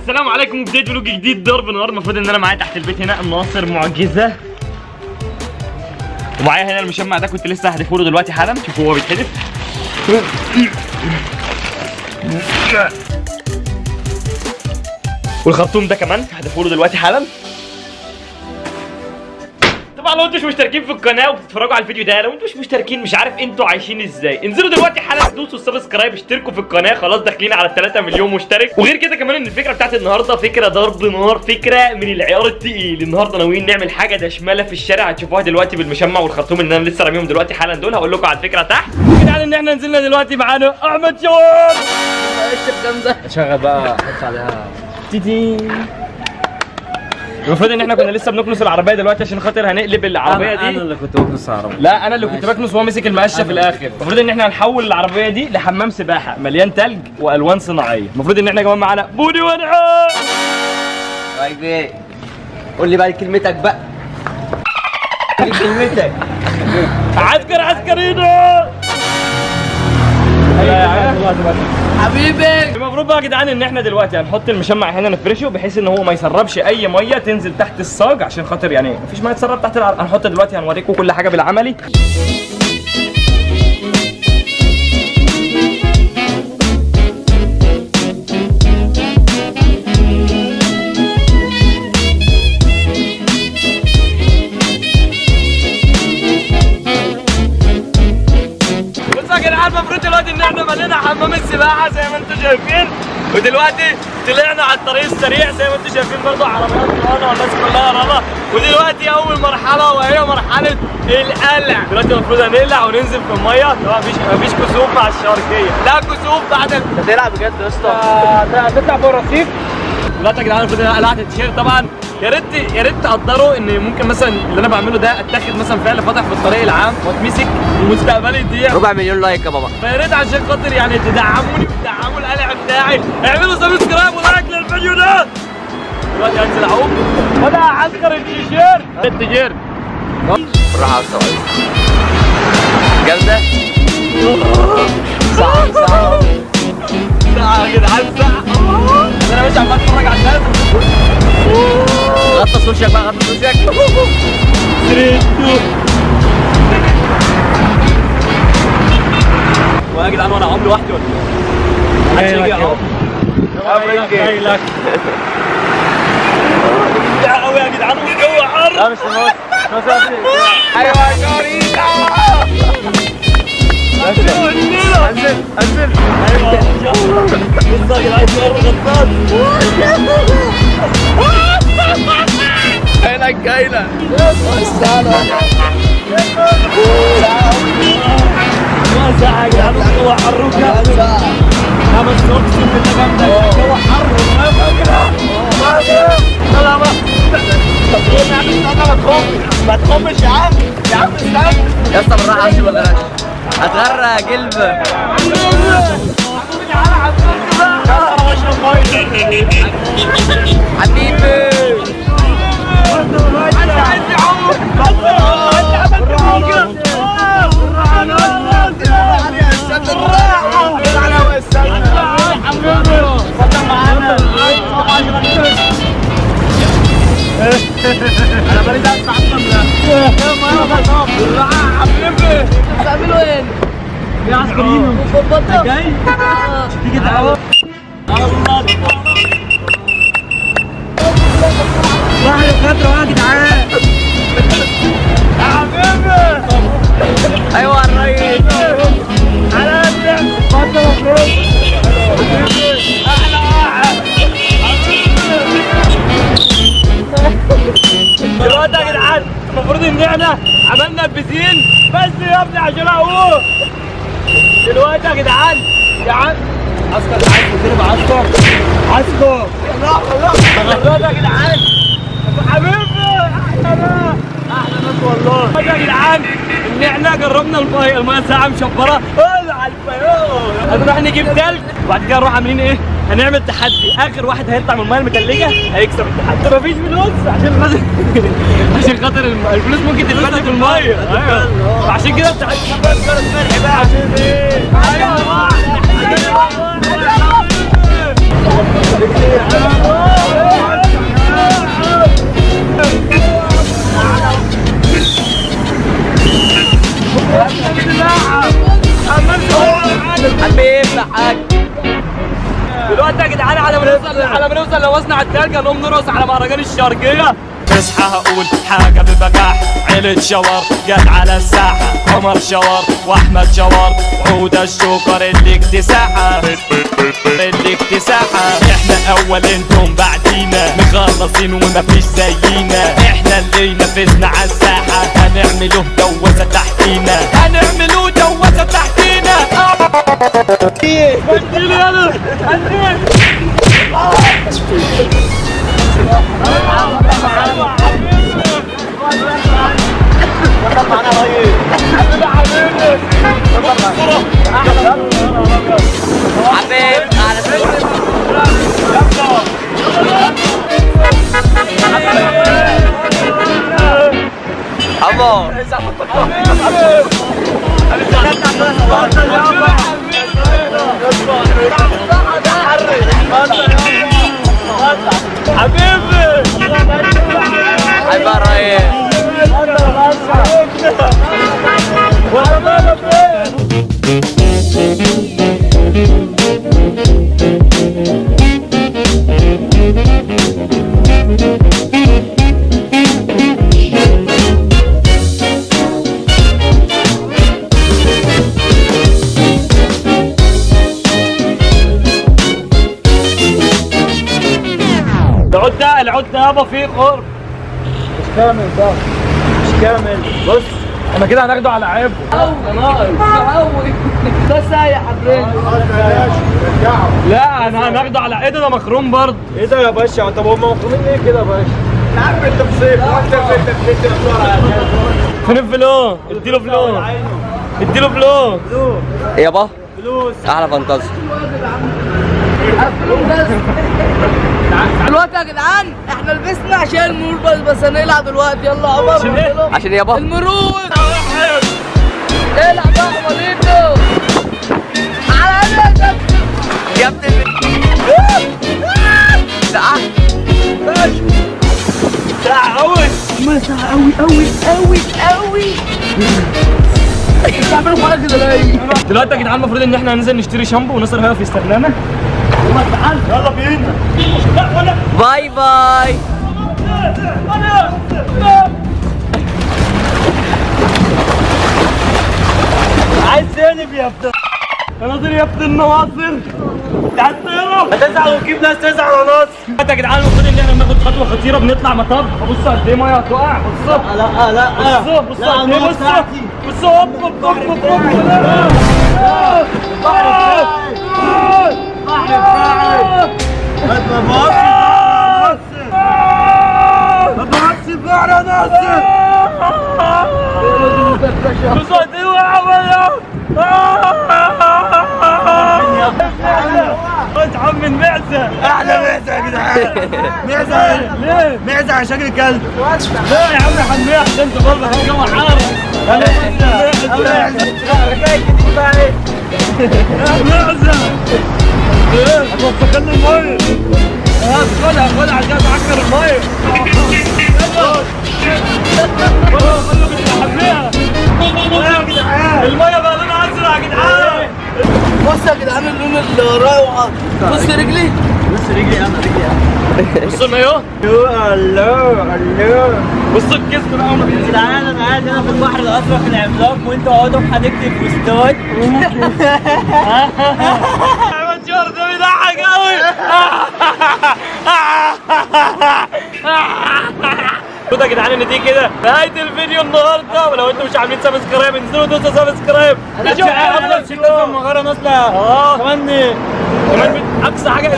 السلام عليكم وبدايه فلوج جديد ضرب نار المفروض ان انا معايا تحت البيت هنا ناصر معجزه ومعايا هنا المشمع ده كنت لسه هحذفه له دلوقتي حالا شوفوا هو بيتحدف والخرطوم ده كمان هحذفه له دلوقتي حالا طبعا لو انتوا مش مشتركين في القناه وبتتفرجوا على الفيديو ده لو انتوا مش مشتركين مش عارف انتوا عايشين ازاي انزلوا دلوقتي حالا دوسوا السبسكرايب اشتركوا في القناه خلاص داخلين على 3 مليون مشترك وغير كده كمان ان الفكره بتاعت النهارده فكره ضرب نار فكره من العيار التقيل النهارده ناويين نعمل حاجه دشمله في الشارع هتشوفوها دلوقتي بالمشمع والخرطوم اللي انا لسه راميهم دلوقتي حالا دول هقول لكم على الفكره تحت يعني ان احنا نزلنا دلوقتي معانا احمد شواب شغل بقى حط عليها تيتي المفروض ان احنا كنا لسه بنكنس العربيه دلوقتي عشان خاطر هنقلب العربيه انا دي اللي كنت بكنس العربية لا انا اللي كنت ماشي. بكنس وهو مسك المقشه في الاخر المفروض ان احنا هنحول العربيه دي لحمام سباحه مليان تلج والوان صناعيه المفروض ان احنا كمان معانا بودي ونعام رايك ايه قول لي بقى كلمتك بقى قول لي كلمتك عسكر عسكرينا حبيبي المفروض بقى يا جدعان ان احنا دلوقتي هنحط المشمع هنا نفرشه بحيث ان هو ما يسربش اي ميه تنزل تحت الصاج عشان خاطر يعني مفيش ميه تسرب تحت العربيه هنحط دلوقتي هنوريكم كل حاجه بالعملي بصوا يا جدعان المفروض دلوقتي ان احنا ملينا حمام السباحه زي ما انتم شايفين ودلوقتي طلعنا على الطريق السريع زي ما انتم شايفين برضه عربيات رانا والناس كلها رانا ودلوقتي اول مرحله وهي مرحله القلع دلوقتي المفروض هنقلع وننزل في الميه طبعا مفيش مفيش كسوف مع الشاركيه لا كسوف بعد ال- هتلعب بجد يا اسطى هتطلع فوق الرصيف دلوقتي يا جدعان المفروض ان انا قلعت التيشيرت طبعا يا ريت يا ريت تقدروا ان ممكن مثلا اللي انا بعمله ده اتاخد مثلا فعل فتح في الطريق العام واتمسك ومستقبلي يضيع ربع مليون لايك يا بابا فيا ريت عشان خاطر يعني تدعموني وتدعموا القلع بتاعي اعملوا سبسكرايب ولايك للفيديو ده دلوقتي هنزل اعوم وانا عسكر التيشيرت التيشيرت بالراحه يا اسطى جامده صح صح ساعة يا جدعان ساعة انا مش عمال اتفرج على الناس غطس وشك بقى غطس وشك 3 2 ويا جدعان وانا عمري لوحدي ولا ايه؟ محدش يجي اهو جاي لك يا قوي يا جدعان والجو حر لا مش ايوه يا جوريكا انزل انزل ايوه يلا بص يا جدعان النار غطاس جايلك جايلك ما ساعة يا جدعان الجو حر وكده لا بس اقسم بالله جامدة الجو حر لا لا ما طب ايه يا عم استنى ما تخمش ما تخمش يا عم يا عم استنى يا اسطى بالراحه عشان ما تغرقش هتغرق جلب حبيبي تيجي تعالى الله راح الفترة يا جدعان يا حبيبي ايوه الريس على قدك فترة مبروك احلى واحد دلوقتي يا جدعان المفروض ان احنا عملنا البسين بس يا ابني عشان اقوم دلوقتي يا جدعان يا عم عسكر عسكر كده عسكر عسكر دلوقتي يا جدعان حبيبي احلى ناس احلى ناس والله دلوقتي يا جدعان ان احنا جربنا الميه الميه ساعه مشبره اولع على الفيوم هنروح نجيب تلج وبعد كده نروح عاملين ايه هنعمل تحدي اخر واحد هيطلع من الميه المتلجه هيكسب التحدي مفيش فلوس عشان خاطر عشان خاطر الم- الفلوس ممكن تتبدل في الميه ايوه عشان كده التحدي بقى عشان ايه ايوه دلوقتي يا جدعان على ما نوصل على ما نوصل لمصنع التلجة نقوم نرقص على مهرجان الشرقية اصحى هقول حاجة ببجاح عيلة شوار جت على الساحة عمر شوار واحمد شوار وعودة الشوكر اللي اكتساحة اللي اكتساحة احنا اول انتم بعدينا مخلصين ومفيش زينا احنا اللي نفذنا على الساحة هنعمله دوسة تحتينا هنعمله دوسة تحتينا بديل يلا بديل حبيب على طول عمو حبيبي حبيب الرئيس العود ده العود ده يابا فيه قرب مش كامل ده مش كامل بص احنا كده هناخده على عيبه ده سايح حضرتك لا انا هناخده على ايه ده ده مخروم برضه ايه ده يا باشا طب هم مخرومين ليه كده يا باشا؟ يا عم انت بصيف انت انت انت فين الفلو اديله فلو اديله فلو يابا فلوس احلى فانتازي دلوقتي يا جدعان احنا لبسنا عشان النور بس بس هنقلع دلوقتي يلا يا عمر عشان ايه؟ عشان يابا المرور اقلع بقى وليدو على ايدك يا ابني تعال ساعة قوي مسا قوي قوي قوي قوي بتعملوا حاجه كده ليه؟ دلوقتي يا جدعان المفروض ان احنا هننزل نشتري شامبو ونصر هيقف يستنانا يلا بينا لا ولا باي باي عايز تقلب يا ابن يا ناصر يا ابن النواصر انت عايز تهرب هتزعل وتجيب ناس تزعل يا ناصر انت يا جدعان المفروض ان احنا بناخد خطوه خطيره بنطلع مطب بص قد ايه ميه هتقع بص لا لا بص بص قد ايه بص بص هوب هوب هوب هوب ما بعرفش بقى يا ناصر بص قد ايه وقع اتعب من معزه احلى معزه يا جدعان معزه ليه؟ معزه على شكل كلب لا يا عم حميه عشان انت برضه الجو حار معزه ايه هتوسخلي الميه خدها خدها عشان تعكر الميه الميه بقى لونها ازرق يا جدعان بص يا جدعان اللون اللي ورايا بص رجلي بص المايو الو الو بص الجسم بقى وما بينزل جدعان انا قاعد هنا في البحر الازرق العملاق وانتوا اقعدوا في حديقه الفستان الشهر ده بيضحك قوي خدوا يا جدعان ان دي كده نهايه الفيديو النهارده ولو انتم مش عاملين سبسكرايب انزلوا دوسوا سبسكرايب نشوف افضل شكل في المغاره نازله اه كمان كمان بت- اقصى حاجه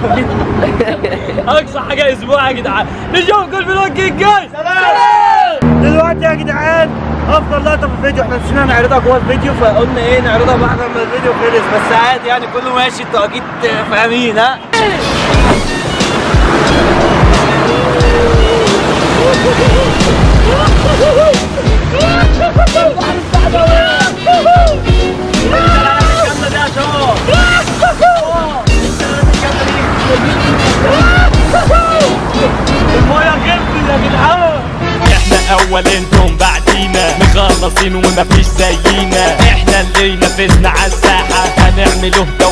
اقصى حاجه اسبوع يا جدعان نشوفكم الفلوج الجاي سلام دلوقتي يا جدعان افضل لقطه في الفيديو احنا نسينا نعرضها جوه الفيديو فقلنا ايه نعرضها بعد ما الفيديو خلص بس عادي يعني كله ماشي انتوا اكيد فاهمين ها المايه غلطت يا جدعان احنا اول انتم بعدينا مخلصين ومفيش زينا احنا اللي نفذنا على الساحه هنعمله